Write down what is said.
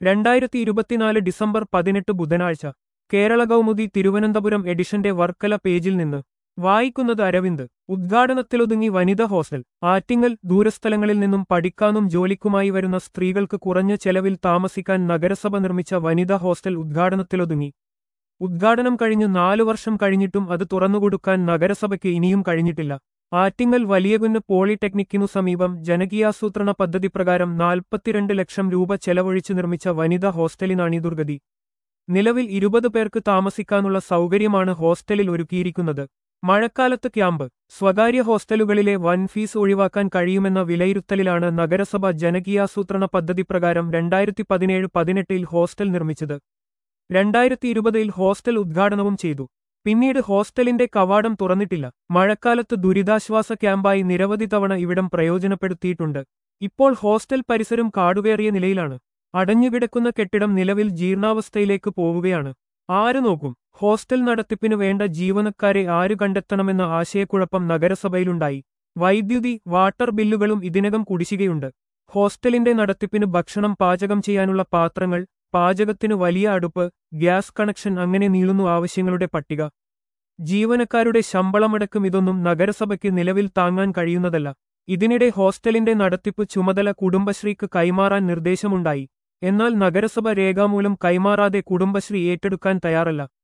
രണ്ടായിരത്തി ഇരുപത്തിനാല് ഡിസംബർ പതിനെട്ട് ബുധനാഴ്ച കേരള കൗമുദി തിരുവനന്തപുരം എഡിഷന്റെ വർക്കല പേജിൽ നിന്ന് വായിക്കുന്നത് അരവിന്ദ് ഉദ്ഘാടനത്തിലൊതുങ്ങി വനിത ഹോസ്റ്റൽ ആറ്റിങ്ങൽ ദൂരസ്ഥലങ്ങളിൽ നിന്നും പഠിക്കാനും ജോലിക്കുമായി വരുന്ന സ്ത്രീകൾക്ക് കുറഞ്ഞ ചെലവിൽ താമസിക്കാൻ നഗരസഭ നിർമ്മിച്ച വനിതാ ഹോസ്റ്റൽ ഉദ്ഘാടനത്തിലൊതുങ്ങി ഉദ്ഘാടനം കഴിഞ്ഞ് നാലു വർഷം കഴിഞ്ഞിട്ടും അത് തുറന്നുകൊടുക്കാൻ നഗരസഭയ്ക്ക് ഇനിയും കഴിഞ്ഞിട്ടില്ല ആറ്റിങ്ങൽ വലിയകുന്ന് പോളിടെക്നിക്കിനു സമീപം ജനകീയാസൂത്രണ പദ്ധതി പ്രകാരം നാൽപ്പത്തിരണ്ട് ലക്ഷം രൂപ ചെലവഴിച്ചു നിർമ്മിച്ച വനിതാ ഹോസ്റ്റലിനാണ് ഈ ദുർഗതി നിലവിൽ ഇരുപത് പേർക്ക് താമസിക്കാനുള്ള സൗകര്യമാണ് ഹോസ്റ്റലിൽ ഒരുക്കിയിരിക്കുന്നത് മഴക്കാലത്ത് ക്യാമ്പ് സ്വകാര്യ ഹോസ്റ്റലുകളിലെ വൻ ഫീസ് ഒഴിവാക്കാൻ കഴിയുമെന്ന വിലയിരുത്തലിലാണ് നഗരസഭ ജനകീയാസൂത്രണ പദ്ധതി പ്രകാരം രണ്ടായിരത്തി പതിനേഴ് പതിനെട്ടിൽ ഹോസ്റ്റൽ നിർമ്മിച്ചത് രണ്ടായിരത്തി ഇരുപതിൽ ഹോസ്റ്റൽ ഉദ്ഘാടനവും ചെയ്തു പിന്നീട് ഹോസ്റ്റലിന്റെ കവാടം തുറന്നിട്ടില്ല മഴക്കാലത്ത് ദുരിതാശ്വാസ ക്യാമ്പായി നിരവധി തവണ ഇവിടം പ്രയോജനപ്പെടുത്തിയിട്ടുണ്ട് ഇപ്പോൾ ഹോസ്റ്റൽ പരിസരം കാടുകയറിയ നിലയിലാണ് അടഞ്ഞുകിടക്കുന്ന കെട്ടിടം നിലവിൽ ജീർണാവസ്ഥയിലേക്ക് പോവുകയാണ് ആര് നോക്കും ഹോസ്റ്റൽ നടത്തിപ്പിനു വേണ്ട ജീവനക്കാരെ ആര് കണ്ടെത്തണമെന്ന ആശയക്കുഴപ്പം നഗരസഭയിലുണ്ടായി വൈദ്യുതി വാട്ടർ ബില്ലുകളും ഇതിനകം കുടിശ്ശികയുണ്ട് ഹോസ്റ്റലിന്റെ നടത്തിപ്പിന് ഭക്ഷണം പാചകം ചെയ്യാനുള്ള പാത്രങ്ങൾ പാചകത്തിനു വലിയ അടുപ്പ് ഗ്യാസ് കണക്ഷൻ അങ്ങനെ നീളുന്നു ആവശ്യങ്ങളുടെ പട്ടിക ജീവനക്കാരുടെ ശമ്പളമടക്കം ഇതൊന്നും നഗരസഭയ്ക്ക് നിലവിൽ താങ്ങാൻ കഴിയുന്നതല്ല ഇതിനിടെ ഹോസ്റ്റലിന്റെ നടത്തിപ്പ് ചുമതല കുടുംബശ്രീക്ക് കൈമാറാൻ നിർദ്ദേശമുണ്ടായി എന്നാൽ നഗരസഭ രേഖാമൂലം കൈമാറാതെ കുടുംബശ്രീ ഏറ്റെടുക്കാൻ തയ്യാറല്ല